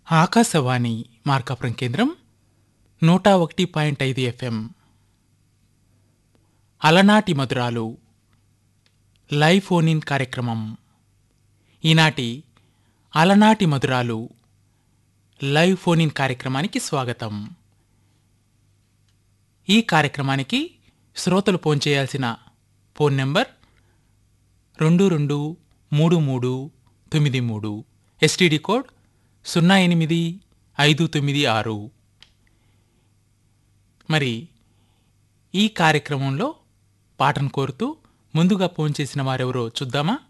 ఆకాశవాణి మార్కాపురం కేంద్రం నూట ఒకటి పాయింట్ ఐదు ఎఫ్ఎం అలనాటి మధురాలు లైవ్ ఫోన్ ఇన్ కార్యక్రమం ఈనాటి అలనాటి మధురాలు లైవ్ ఫోన్ ఇన్ కార్యక్రమానికి స్వాగతం ఈ కార్యక్రమానికి శ్రోతలు ఫోన్ చేయాల్సిన ఫోన్ నెంబర్ రెండు రెండు మూడు మూడు తొమ్మిది మూడు ఎస్టీడీ కోడ్ సున్నా ఎనిమిది ఐదు తొమ్మిది ఆరు మరి ఈ కార్యక్రమంలో పాటను కోరుతూ ముందుగా ఫోన్ చేసిన వారెవరో చూద్దామా